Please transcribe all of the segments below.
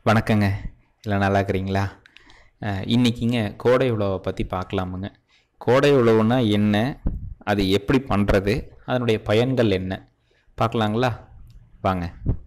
வணக்கங்க எல்லாம் நல்லா இருக்கிறீங்களா அஹ், இன்னைக்குங்க கோடை உழவை பற்றி பார்க்கலாமுங்க கோடை உழவுனா என்ன அது எப்படி பண்ணுறது அதனுடைய பயன்கள் என்ன பார்க்கலாங்களா வாங்க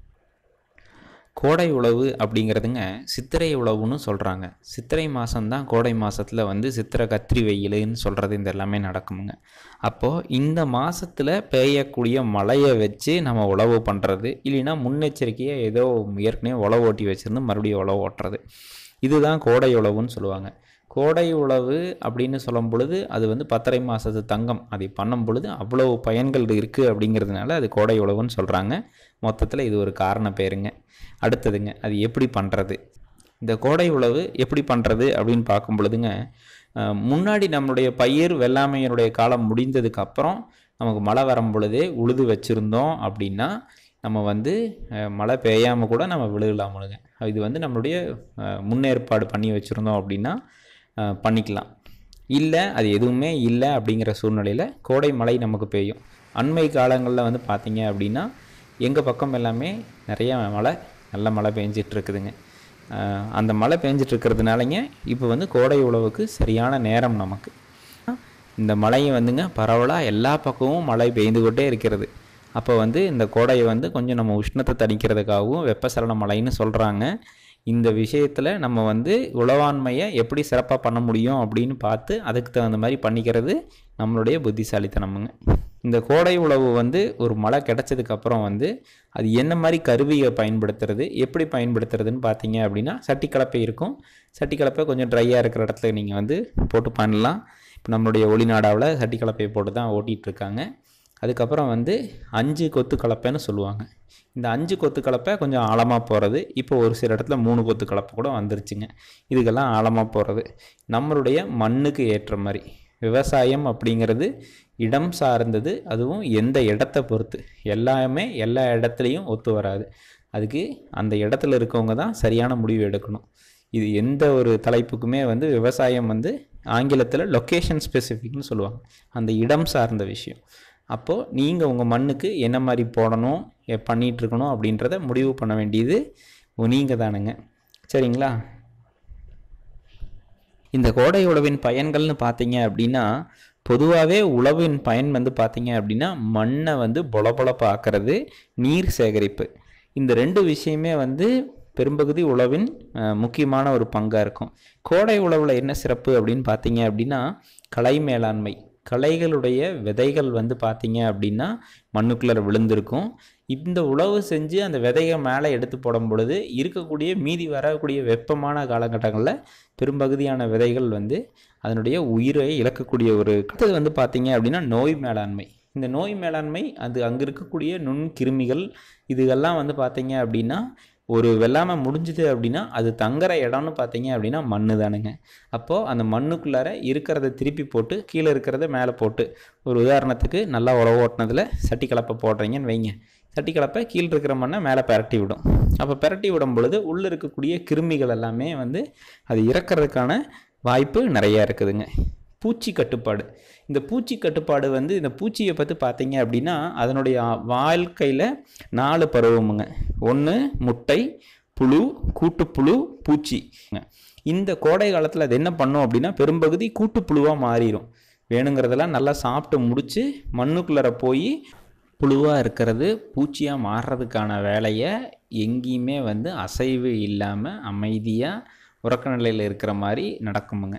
கோடை உழவு அப்படிங்கிறதுங்க சித்திரை உழவுன்னு சொல்கிறாங்க சித்திரை மாதம்தான் கோடை மாதத்தில் வந்து சித்திரை கத்திரி வெயிலுன்னு சொல்கிறது இந்த எல்லாமே நடக்குமுங்க அப்போது இந்த மாதத்தில் பெய்யக்கூடிய மழையை வச்சு நம்ம உழவு பண்ணுறது இல்லைன்னா முன்னெச்சரிக்கையாக ஏதோ ஏற்கனவே உழவு ஓட்டி வச்சுருந்து மறுபடியும் உழவு ஓட்டுறது இதுதான் கோடை உழவுன்னு சொல்லுவாங்க கோடை உழவு அப்படின்னு சொல்லும் பொழுது அது வந்து பத்தரை மாதத்து தங்கம் அதை பண்ணும் பொழுது அவ்வளவு பயன்கள் இருக்குது அப்படிங்கிறதுனால அது கோடை உழவுன்னு சொல்கிறாங்க மொத்தத்தில் இது ஒரு காரண பேருங்க அடுத்ததுங்க அது எப்படி பண்ணுறது இந்த கோடை உழவு எப்படி பண்ணுறது அப்படின்னு பார்க்கும் பொழுதுங்க அஹ், முன்னாடி நம்மளுடைய பயிர் வெள்ளாமையினுடைய காலம் முடிந்ததுக்கு அப்புறம் நமக்கு மழை வரும் பொழுதே உழுது வச்சுருந்தோம் அப்படின்னா நம்ம வந்து அஹ், மழை பெய்யாமல் கூட நம்ம விழுகலாமுங்க இது வந்து நம்மளுடைய அஹ், முன்னேற்பாடு பண்ணி வச்சுருந்தோம் அப்படின்னா அஹ், பண்ணிக்கலாம் இல்லை அது எதுவுமே இல்லை அப்படிங்கிற சூழ்நிலையில் கோடை மழை நமக்கு பெய்யும் அண்மை காலங்களில் வந்து பார்த்தீங்க அப்படின்னா எங்கள் பக்கம் எல்லாமே நிறைய மழை நல்ல மழை பெஞ்சிட்டு இருக்குதுங்க அஹ், அந்த மழை பெஞ்சிட்டு இருக்கிறதுனாலங்க இப்போ வந்து கோடை உழவுக்கு சரியான நேரம் நமக்கு இந்த மழையை வந்துங்க பரவலாக எல்லா பக்கமும் மழை பெய்து கொண்டே இருக்கிறது அப்போ வந்து இந்த கோடையை வந்து கொஞ்சம் நம்ம உஷ்ணத்தை தணிக்கிறதுக்காகவும் வெப்பசலன மழைன்னு சொல்கிறாங்க இந்த விஷயத்தில் நம்ம வந்து உழவாண்மையை எப்படி சிறப்பாக பண்ண முடியும் அப்படின்னு பார்த்து அதுக்கு தகுந்த மாதிரி பண்ணிக்கிறது நம்மளுடைய புத்திசாலித்தனமுங்க இந்த கோடை உழவு வந்து ஒரு மழை கிடைச்சதுக்கு அப்புறம் வந்து அது என்ன மாதிரி கருவியை பயன்படுத்துறது எப்படி பயன்படுத்துறதுன்னு பார்த்தீங்க அப்படின்னா சட்டி கலப்பை இருக்கும் சட்டி கலப்பை கொஞ்சம் ட்ரையாக இருக்கிற இடத்துல நீங்கள் வந்து போட்டு பண்ணலாம் இப்போ நம்மளுடைய ஒளிநாடாவில் சட்டி கலப்பையை போட்டு தான் ஓட்டிகிட்டு இருக்காங்க அதுக்கப்புறம் வந்து அஞ்சு கொத்து கலப்பைன்னு சொல்லுவாங்க இந்த அஞ்சு கொத்து கலப்பை கொஞ்சம் ஆழமாக போகிறது இப்போ ஒரு சில இடத்துல மூணு கொத்து கலப்பை கூட வந்துருச்சுங்க இதுக்கெல்லாம் ஆழமாக போகிறது நம்மளுடைய மண்ணுக்கு ஏற்ற மாதிரி விவசாயம் அப்படிங்கிறது இடம் சார்ந்தது அதுவும் எந்த இடத்த பொறுத்து எல்லாமே எல்லா இடத்துலையும் ஒத்து வராது அதுக்கு அந்த இடத்துல இருக்கவங்க தான் சரியான முடிவு எடுக்கணும் இது எந்த ஒரு தலைப்புக்குமே வந்து விவசாயம் வந்து ஆங்கிலத்தில் லொக்கேஷன் ஸ்பெசிஃபிக்னு சொல்லுவாங்க அந்த இடம் சார்ந்த விஷயம் அப்போது நீங்கள் உங்கள் மண்ணுக்கு என்ன மாதிரி போடணும் எ- பண்ணிட்டு இருக்கணும் அப்படின்றத முடிவு பண்ண வேண்டியது நீங்கள் தானுங்க சரிங்களா இந்த கோடை உழவின் பயன்கள்னு பார்த்தீங்க அப்படின்னா பொதுவாகவே உழவின் பயன் வந்து பார்த்தீங்க அப்படின்னா மண்ணை வந்து பொலபொலப்பாக்குறது நீர் சேகரிப்பு இந்த ரெண்டு விஷயமே வந்து பெரும்பகுதி உழவின் அஹ், முக்கியமான ஒரு பங்காக இருக்கும் கோடை உழவில் என்ன சிறப்பு அப்படின்னு பார்த்தீங்க அப்படின்னா கலை மேலாண்மை களைகளுடைய விதைகள் வந்து பார்த்தீங்க அப்படின்னா மண்ணுக்குள்ளே விழுந்திருக்கும் இந்த உழவு செஞ்சு அந்த விதையை மேலே எடுத்து போடும் பொழுது இருக்கக்கூடிய மீதி வரக்கூடிய வெப்பமான காலகட்டங்களில் பெரும்பகுதியான விதைகள் வந்து அதனுடைய உயிரை இழக்கக்கூடிய ஒரு அடுத்தது வந்து பார்த்தீங்க அப்படின்னா நோய் மேலாண்மை இந்த நோய் மேலாண்மை அது அங்கே இருக்கக்கூடிய நுண் கிருமிகள் இதுகெல்லாம் வந்து பார்த்தீங்க அப்படின்னா ஒரு வெள்ளாமை முடிஞ்சுது அப்படின்னா அது தங்குற இடம்னு பார்த்தீங்க அப்படின்னா மண்ணு தானுங்க அப்போது அந்த மண்ணுக்குள்ளார இருக்கிறத திருப்பி போட்டு கீழே இருக்கிறத மேலே போட்டு ஒரு உதாரணத்துக்கு நல்லா உழவு ஓட்டினதில் சட்டி கலப்பை போடுறீங்கன்னு வைங்க சட்டி கலப்பை கீழே இருக்கிற மண்ணை மேலே பெரட்டி விடும் அப்போ பெரட்டி விடும் பொழுது உள்ளே இருக்கக்கூடிய கிருமிகள் எல்லாமே வந்து அது இறக்கிறதுக்கான வாய்ப்பு நிறையா இருக்குதுங்க பூச்சி கட்டுப்பாடு இந்த பூச்சி கட்டுப்பாடு வந்து இந்த பூச்சியை பற்றி பார்த்தீங்க அப்படின்னா அதனுடைய வாழ்க்கையில் நாலு பருவமுங்க ஒன்று முட்டை புழு கூட்டுப்புழு பூச்சி இந்த கோடை காலத்தில் அது என்ன பண்ணும் அப்படின்னா பெரும்பகுதி கூட்டுப்புழுவாக மாறிடும் வேணுங்கிறதெல்லாம் நல்லா சாப்பிட்டு முடிச்சு மண்ணுக்குள்ளார போய் புழுவாக இருக்கிறது பூச்சியாக மாறுறதுக்கான வேலையை எங்கேயுமே வந்து அசைவு இல்லாமல் அமைதியாக உறக்க நிலையில் இருக்கிற மாதிரி நடக்குமுங்க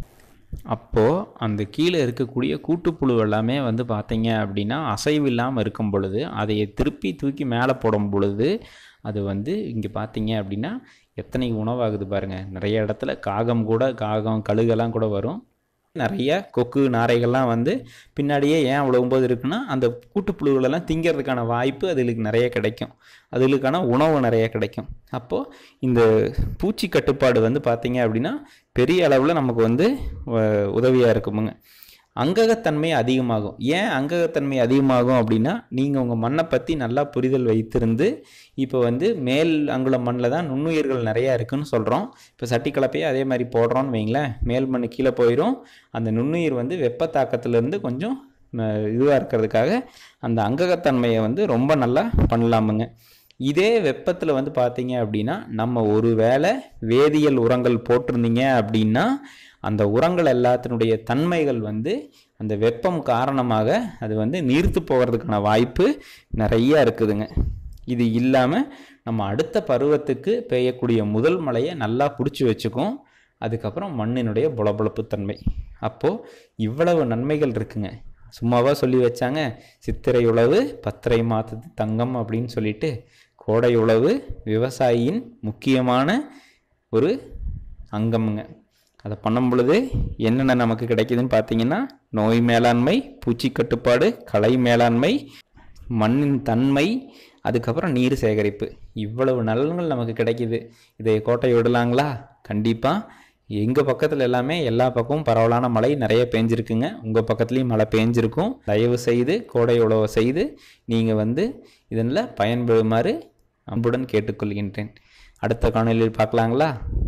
அப்போது அந்த கீழே இருக்கக்கூடிய கூட்டுப்புழு எல்லாமே வந்து பார்த்தீங்க அப்படின்னா அசைவு இல்லாமல் இருக்கும் பொழுது அதை திருப்பி தூக்கி மேலே போடும் பொழுது அது வந்து இங்கே பார்த்தீங்க அப்படின்னா எத்தனை உணவாகுது பாருங்கள் நிறைய இடத்துல காகம் கூட காகம் கழுகெல்லாம் கூட வரும் நிறைய கொக்கு நாரைகள்லாம் வந்து பின்னாடியே ஏன் விழுகும்போது இருக்குன்னா அந்த கூட்டுப்புழுகளெல்லாம் திங்கிறதுக்கான வாய்ப்பு அதுகளுக்கு நிறைய கிடைக்கும் அதுகளுக்கான உணவு நிறைய கிடைக்கும் அப்போது இந்த பூச்சி கட்டுப்பாடு வந்து பார்த்தீங்க அப்படின்னா பெரிய அளவில் நமக்கு வந்து உதவியாக இருக்குமுங்க அங்ககத்தன்மை அதிகமாகும் ஏன் அங்ககத்தன்மை அதிகமாகும் அப்படின்னா நீங்கள் உங்கள் மண்ணை பற்றி நல்லா புரிதல் வைத்திருந்து இப்போ வந்து மேல் அங்குல மண்ணில் தான் நுண்ணுயிர்கள் நிறையா இருக்குன்னு சொல்கிறோம் இப்போ சட்டி கலப்பையே அதே மாதிரி போடுறோன்னு வைங்களேன் மேல் மண் கீழே போயிடும் அந்த நுண்ணுயிர் வந்து வெப்ப தாக்கத்திலேருந்து கொஞ்சம் இதுவாக இருக்கிறதுக்காக அந்த அங்ககத்தன்மையை வந்து ரொம்ப நல்லா பண்ணலாமுங்க இதே வெப்பத்தில் வந்து பார்த்தீங்க அப்படின்னா நம்ம ஒரு வேளை வேதியியல் உரங்கள் போட்டிருந்தீங்க அப்படின்னா அந்த உரங்கள் எல்லாத்தினுடைய தன்மைகள் வந்து அந்த வெப்பம் காரணமாக அது வந்து நீர்த்து போகிறதுக்கான வாய்ப்பு நிறைய இருக்குதுங்க இது இல்லாமல் நம்ம அடுத்த பருவத்துக்கு பெய்யக்கூடிய முதல் மழையை நல்லா பிடிச்சி வச்சுக்கும் அதுக்கப்புறம் மண்ணினுடைய புலபுலப்பு தன்மை அப்போது இவ்வளவு நன்மைகள் இருக்குங்க சும்மாவா சொல்லி வச்சாங்க சித்திரை உழவு பத்திரை மாதத்து தங்கம் அப்படின்னு சொல்லிட்டு கோடை உழவு விவசாயியின் முக்கியமான ஒரு அங்கம்ங்க அதை பண்ணும் பொழுது என்னென்ன நமக்கு கிடைக்குதுன்னு பார்த்தீங்கன்னா நோய் மேலாண்மை பூச்சி கட்டுப்பாடு களை மேலாண்மை மண்ணின் தன்மை அதுக்கப்புறம் நீர் சேகரிப்பு இவ்வளவு நலன்கள் நமக்கு கிடைக்குது இதை கோட்டை விடலாங்களா கண்டிப்பாக எங்கள் பக்கத்தில் எல்லாமே எல்லா பக்கமும் பரவலான மழை நிறைய பேஞ்சிருக்குங்க உங்கள் பக்கத்துலேயும் மழை பேஞ்சிருக்கும் தயவு செய்து கோடை உழவை செய்து நீங்கள் வந்து இதனில் பயன்பெறுமாறு அன்புடன் கேட்டுக்கொள்கின்றேன் அடுத்த காணொலியில் பார்க்கலாங்களா